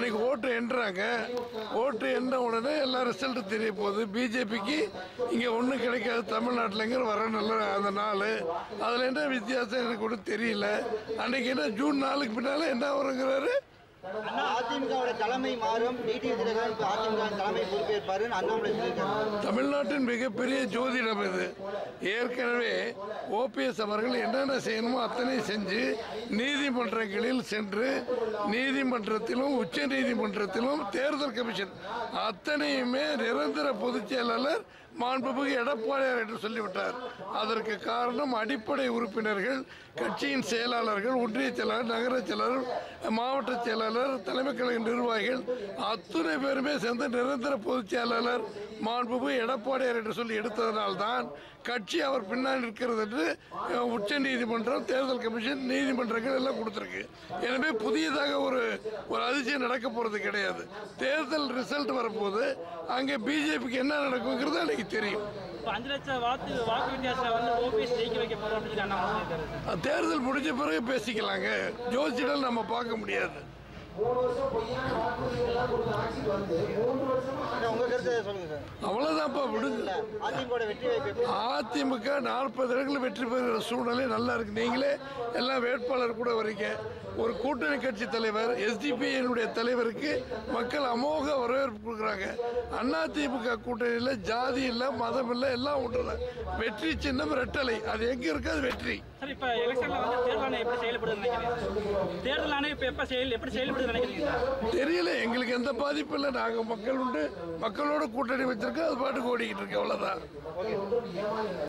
அன்னைக்கு ஓட்டு எண்ணுறாங்க ஓட்டு எண்ண உடனே எல்லாம் ரிசல்ட் தெரிய போகுது பிஜேபிக்கு இங்கே ஒன்றும் கிடைக்காது தமிழ்நாட்டிலங்கிற வர நல்ல அந்த நாள் அதில் என்ன வித்தியாசம் எனக்கு ஒன்றும் தெரியல அன்னைக்கு என்ன ஜூன் நாலுக்கு பின்னால் என்ன வருங்கிறாரு அதிமுகவோட தலைமை மாறும் டிடிவி தினகரன் இப்ப அதிமுக தலைமை பொறுப்பேற்பாருன்னு அண்ணாமலை சொல்லியிருக்காரு தமிழ்நாட்டின் மிகப்பெரிய ஜோதிடம் இது ஏற்கனவே ஓபிஎஸ் அவர்கள் என்னென்ன செய்யணுமோ அத்தனை செஞ்சு நீதிமன்றங்களில் சென்று நீதிமன்றத்திலும் உச்ச நீதிமன்றத்திலும் தேர்தல் கமிஷன் அத்தனையுமே நிரந்தர பொதுச் செயலாளர் மாண்புமிகு எடப்பாடியார் என்று சொல்லிவிட்டார் அதற்கு காரணம் அடிப்படை உறுப்பினர்கள் கட்சியின் செயலாளர்கள் ஒன்றிய செயலாளர் நகர செயலாளர் மாவட்ட செயலாளர் தலைமை கழக நிர்வாகிகள் அத்தனை பேருமே சேர்ந்து நிரந்தர பொதுச் செயலாளர் மாண்புமிகு எடப்பாடியார் என்று சொல்லி எடுத்ததனால்தான் கட்சி அவர் பின்னால் இருக்கிறது என்று அஹ், உச்ச நீதிமன்றம் தேர்தல் கமிஷன் நீதிமன்றங்கள் எல்லாம் கொடுத்திருக்கு எனவே புதியதாக ஒரு ஒரு அதிசயம் நடக்க போறது கிடையாது தேர்தல் ரிசல்ட் வரப்போது அங்கே பிஜேபிக்கு என்ன நடக்குங்கிறது அன்னைக்கு தெரியும் இப்போ அஞ்சு லட்சம் வாக்கு வாக்கு வித்தியாசத்தில் வந்து ஓபிஎஸ் ஜெயிக்க வைக்க போறோம் அப்படின்னு சொல்லி அண்ணாமலை சொல்லியிருக்காரு அஹ், தேர்தல் முடிஞ்ச பிறகு பேசிக்கலாங்க ஜோசிடல் நம்ம பார்க்க முடியாது அண்ணா, உங்க கருத்தை சொல்லுங்க சார் அவ்வளவுதான்ப்பா விடுங்க இல்ல அதிமுக வெற்றி வாய்ப்பு எப்படி? அதிமுக நாற்பது இடங்கள் வெற்றி பெறுகிற சூழ்நிலை நல்லா இருக்கு நீங்களே எல்லாம் வேட்பாளர் கூட வரீங்க ஒரு கூட்டணி கட்சி தலைவர் எஸ்டிபிஐனுடைய தலைவருக்கு மக்கள் அமோக வரவேற்பு கொடுக்குறாங்க அதிமுக கூட்டணியில் ஜாதி இல்லை மதம் இல்லை எல்லாம் ஒன்றுதான் வெற்றி சின்னம் ரெட்டலை அது எங்க இருக்கு அது வெற்றி சார் இப்போ எலெக்ஷன்ல வந்து தேர்தல் ஆணையம் எப்படி செயல்படுதுன்னு நினைக்கிறீங்க தேர்தல் ஆணையம் இப்போ எப்போ செயல் எப்படி செயல்படுதுன்னு நினைக்கிறீங்க சார் தெரியல எங்களுக்கு எந்த பாதிப்பும் இல்லை நாங்கள் மக்கள் உண்டு மக்களோட கூட்டணி வச்சிருக்கோம் அது பாட்டுக்கு ஓடிக்கிட்டு இருக்கு அவ்வளோதான்